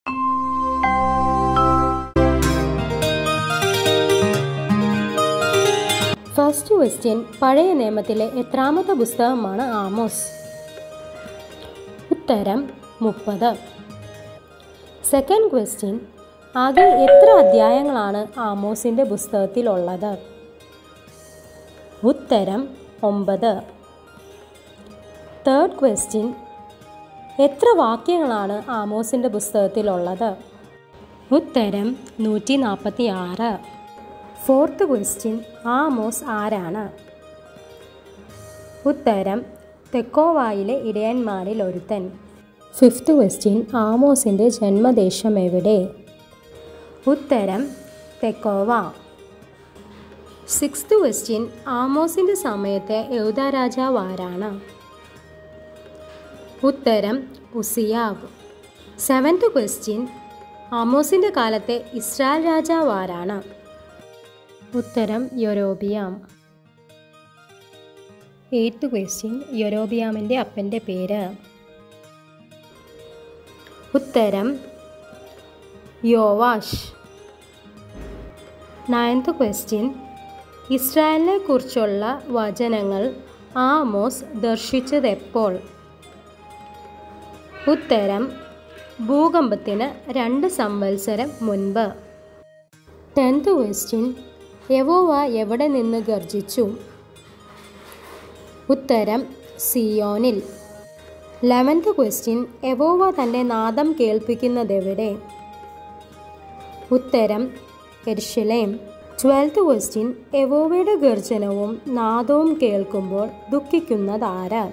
first question പഴയ നിയമത്തിലെ എത്രാമത്തെ പുസ്തകമാണ് ആമോസ് ഉത്തരം മുപ്പത് സെക്കൻഡ് ക്വസ്റ്റ്യൻ ആകെ എത്ര അധ്യായങ്ങളാണ് ആമോസിൻ്റെ പുസ്തകത്തിലുള്ളത് ഉത്തരം ഒമ്പത് തേർഡ് ക്വസ്റ്റ്യൻ എത്ര വാക്യങ്ങളാണ് ആമോസിൻ്റെ പുസ്തകത്തിലുള്ളത് ഉത്തരം നൂറ്റി നാൽപ്പത്തി ആറ് ഫോർത്ത് ക്വസ്റ്റ്യൻ ആമോസ് ആരാണ് ഉത്തരം തെക്കോവായിലെ ഇടയന്മാരിൽ ഒരുത്തൻ ഫിഫ്ത്ത് ക്വസ്റ്റ്യൻ ആമോസിൻ്റെ ജന്മദേശം എവിടെ ഉത്തരം തെക്കോവ സിക്സ്ത് ക്വസ്റ്റ്യൻ ആമോസിൻ്റെ സമയത്തെ യഹൂദ രാജാവ് ആരാണ് ഉത്തരം ഉസിയാവ് സെവൻത്ത് ക്വസ്റ്റ്യൻ ആമോസിൻ്റെ കാലത്തെ ഇസ്രായേൽ രാജാവ് ആരാണ് ഉത്തരം യൊരോബിയാം എയ്ത്ത് ക്വസ്റ്റ്യൻ യൊരോബിയാമിൻ്റെ അപ്പൻ്റെ പേര് ഉത്തരം യോവാഷ് നയൻത്ത് ക്വസ്റ്റ്യൻ ഇസ്രായേലിനെ കുറിച്ചുള്ള വചനങ്ങൾ ആമോസ് ദർശിച്ചതെപ്പോൾ ഉത്തരം ഭൂകമ്പത്തിന് രണ്ട് സംവത്സരം മുൻപ് ടെൻത്ത് ക്വസ്റ്റ്യൻ യവോവ എവിടെ നിന്ന് ഗർജിച്ചു ഉത്തരം സിയോനിൽ ലെവൻത്ത് ക്വസ്റ്റ്യൻ യവോവ തൻ്റെ നാദം കേൾപ്പിക്കുന്നതെവിടെ ഉത്തരം എർഷലേം ട്വൽത്ത് ക്വസ്റ്റ്യൻ യവോവയുടെ ഗർജനവും നാദവും കേൾക്കുമ്പോൾ ദുഃഖിക്കുന്നതാര്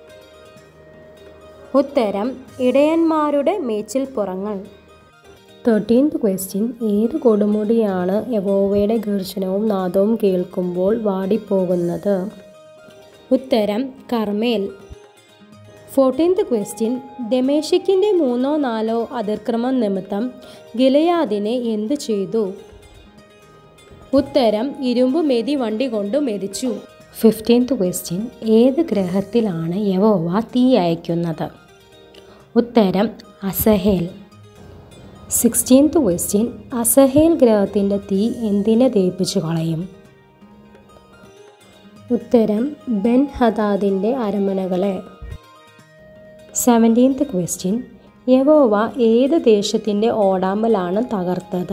ഉത്തരം ഇടയന്മാരുടെ മേച്ചിൽപ്പുറങ്ങൾ തേർട്ടീൻത് ക്വസ്റ്റ്യൻ ഏത് കൊടുമുടിയാണ് യവോവയുടെ ഗർജനവും നാദവും കേൾക്കുമ്പോൾ വാടിപ്പോകുന്നത് ഉത്തരം കർമേൽ ഫോർട്ടീൻത് ക്വസ്റ്റ്യൻ ദമേശിക്കിൻ്റെ മൂന്നോ നാലോ അതിക്രമം നിമിത്തം ഗിലയാദിനെ എന്തു ചെയ്തു ഉത്തരം ഇരുമ്പ് മെതി വണ്ടി കൊണ്ട് മെതിച്ചു ഫിഫ്റ്റീൻത് ക്വസ്റ്റ്യൻ ഏത് ഗ്രഹത്തിലാണ് യവോവ തീ അയക്കുന്നത് ഉത്തരം അസഹേൽ സിക്സ്റ്റീൻത്ത് ക്വസ്റ്റ്യൻ അസഹേൽ ഗ്രഹത്തിൻ്റെ തീ എന്തിനെ ദയിപ്പിച്ചു കളയും ഉത്തരം ബെൻ ഹദാദിൻ്റെ അരമനകളെ സെവൻറ്റീൻത്ത് ക്വസ്റ്റ്യൻ യവോവ ഏത് ദേശത്തിൻ്റെ ഓടാമ്പലാണ് തകർത്തത്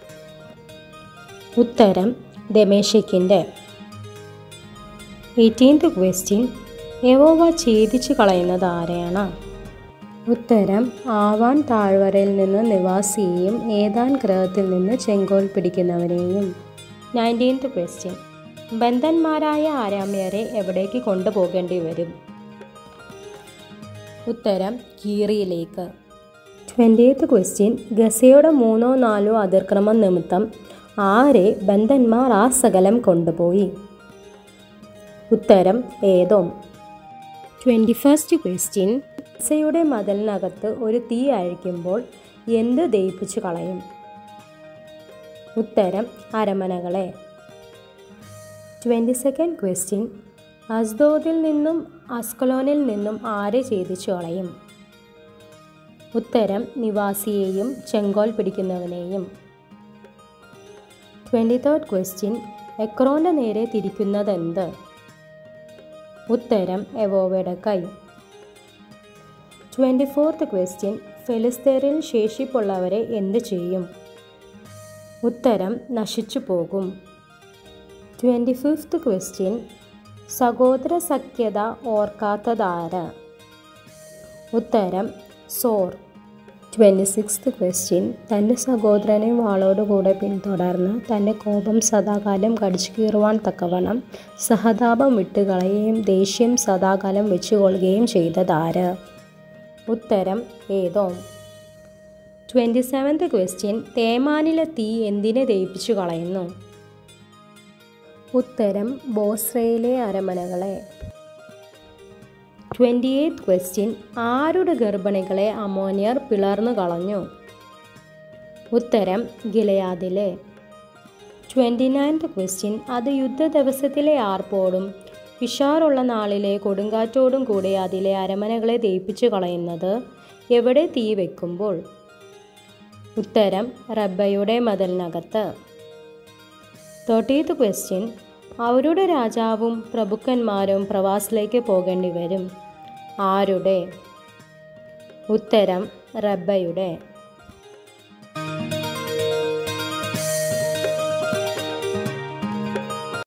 ഉത്തരം ദമേശക്കിൻ്റെ എയ്റ്റീൻത്ത് ക്വസ്റ്റ്യൻ യവോവ ഛേദിച്ചു കളയുന്നത് ആരെയാണ് ഉത്തരം ആവാൻ താഴ്വരയിൽ നിന്ന് നിവാസിയെയും ഏതാൻ ഗ്രഹത്തിൽ നിന്ന് ചെങ്കോൽ പിടിക്കുന്നവരെയും നയൻറ്റീൻത്ത് ക്വസ്റ്റ്യൻ ബന്ധന്മാരായ ആരാമ്യരെ എവിടേക്ക് കൊണ്ടുപോകേണ്ടി വരും ഉത്തരം കീറിയിലേക്ക് ട്വൻറ്റിയത്ത് ക്വസ്റ്റ്യൻ ഗസയുടെ മൂന്നോ നാലോ അതിർക്രമം നിമിത്തം ആരെ ബന്ധന്മാർ ആ സകലം കൊണ്ടുപോയി ഉത്തരം ഏതോം ട്വൻറ്റി ഫസ്റ്റ് ക്വസ്റ്റ്യൻ ഗസയുടെ മതിലിനകത്ത് ഒരു തീ അഴിക്കുമ്പോൾ എന്ത് ദയിപ്പിച്ചു കളയും ഉത്തരം അരമനകളെ ട്വൻറ്റി സെക്കൻഡ് ക്വസ്റ്റ്യൻ അസ്ദോദിൽ നിന്നും അസ്കലോനിൽ നിന്നും ആരെ ഛേദിച്ചു കളയും ഉത്തരം നിവാസിയെയും ചെങ്കോൽ പിടിക്കുന്നവനെയും ട്വൻറ്റി തേർഡ് ക്വസ്റ്റ്യൻ എക്രോൻ്റെ നേരെ തിരിക്കുന്നതെന്ത് ഉത്തരം എവോവയുടെ കൈ ട്വൻറ്റി ഫോർത്ത് ക്വസ്റ്റ്യൻ ഫെലിസ്തീനിൽ ശേഷിപ്പുള്ളവരെ എന്ത് ചെയ്യും ഉത്തരം നശിച്ചു പോകും ട്വൻറ്റി ഫിഫ്ത്ത് ക്വസ്റ്റ്യൻ സഹോദര സഖ്യത ഓർക്കാത്തതാര് ഉത്തരം സോർ ട്വൻറ്റി സിക്സ്ത് ക്വസ്റ്റ്യൻ തൻ്റെ സഹോദരനെ വാളോടുകൂടെ പിന്തുടർന്ന് തൻ്റെ കോപം സദാകാലം കടിച്ചു കീറുവാൻ തക്കവണ്ണം സഹതാപം വിട്ടുകളയുകയും ദേഷ്യം സദാകാലം വെച്ചുകൊള്ളുകയും ചെയ്തതാര് ഉത്തരം ഏതോ ട്വൻറ്റി സെവൻത് ക്വസ്റ്റ്യൻ തേമാനിലെ തീ എന്തിനെ ദയിപ്പിച്ചു കളയുന്നു ഉത്തരം ബോസ്രയിലെ അരമനകളെ ട്വൻറ്റി എയ്ത്ത് ക്വസ്റ്റ്യൻ ആരുടെ ഗർഭിണികളെ അമോനിയർ പിളർന്നു കളഞ്ഞു ഉത്തരം ഗിലയാദിലെ ട്വൻറ്റി നയൻത്ത് ക്വസ്റ്റ്യൻ അത് യുദ്ധ ദിവസത്തിലെ ആർപ്പോടും പിഷാറുള്ള നാളിലെ കൊടുങ്കാറ്റോടും കൂടെ അതിലെ അരമനകളെ ദയിപ്പിച്ചു കളയുന്നത് എവിടെ തീ വെക്കുമ്പോൾ ഉത്തരം റബ്ബയുടെ മതിലിനകത്ത് തേർട്ടീത്ത് ക്വസ്റ്റ്യൻ അവരുടെ രാജാവും പ്രഭുക്കന്മാരും പ്രവാസിലേക്ക് പോകേണ്ടി വരും ആരുടെ ഉത്തരം റബ്ബയുടെ